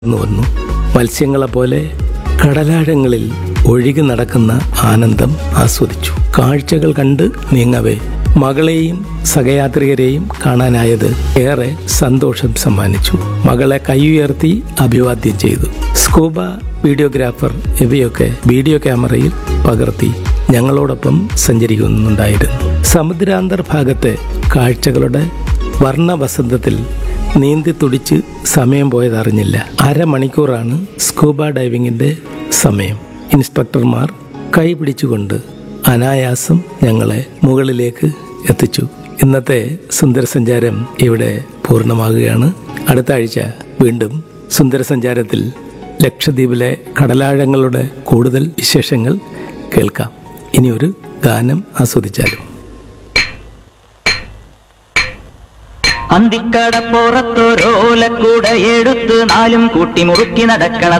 കടന്നു വന്നു മത്സ്യങ്ങളെപ്പോലെ കടലാഴങ്ങളിൽ ഒഴുകി നടക്കുന്ന ആനന്ദം ആസ്വദിച്ചു കാഴ്ചകൾ കണ്ട് നീങ്ങവേ മകളെയും സഹയാത്രികരെയും കാണാനായത് ഏറെ സന്തോഷം സമ്മാനിച്ചു മകളെ കൈയുയർത്തി അഭിവാദ്യം ചെയ്തു സ്കൂബ വീഡിയോഗ്രാഫർ ഇവയൊക്കെ വീഡിയോ ക്യാമറയിൽ പകർത്തി ഞങ്ങളോടൊപ്പം സഞ്ചരിക്കുന്നുണ്ടായിരുന്നു സമുദ്രാന്തർഭാഗത്തെ കാഴ്ചകളുടെ വർണ്ണവസന്തത്തിൽ നീന്തി തുടിച്ച് സമയം പോയതറിഞ്ഞില്ല അരമണിക്കൂറാണ് സ്കൂബ ഡൈവിങ്ങിന്റെ സമയം ഇൻസ്ട്രക്ടർമാർ കൈ പിടിച്ചുകൊണ്ട് അനായാസം ഞങ്ങളെ മുകളിലേക്ക് എത്തിച്ചു ഇന്നത്തെ സുന്ദരസഞ്ചാരം ഇവിടെ പൂർണ്ണമാകുകയാണ് അടുത്ത ആഴ്ച വീണ്ടും സുന്ദരസഞ്ചാരത്തിൽ ലക്ഷദ്വീപിലെ കടലാഴങ്ങളുടെ കൂടുതൽ വിശേഷങ്ങൾ കേൾക്കാം ഇനി ഒരു ഗാനം ആസ്വദിച്ചാലും അന്തിക്കടപ്പുറത്തൊരോലക്കൂടെ എടുത്ത് നാലും കൂട്ടി മുറുക്കി നടക്കണ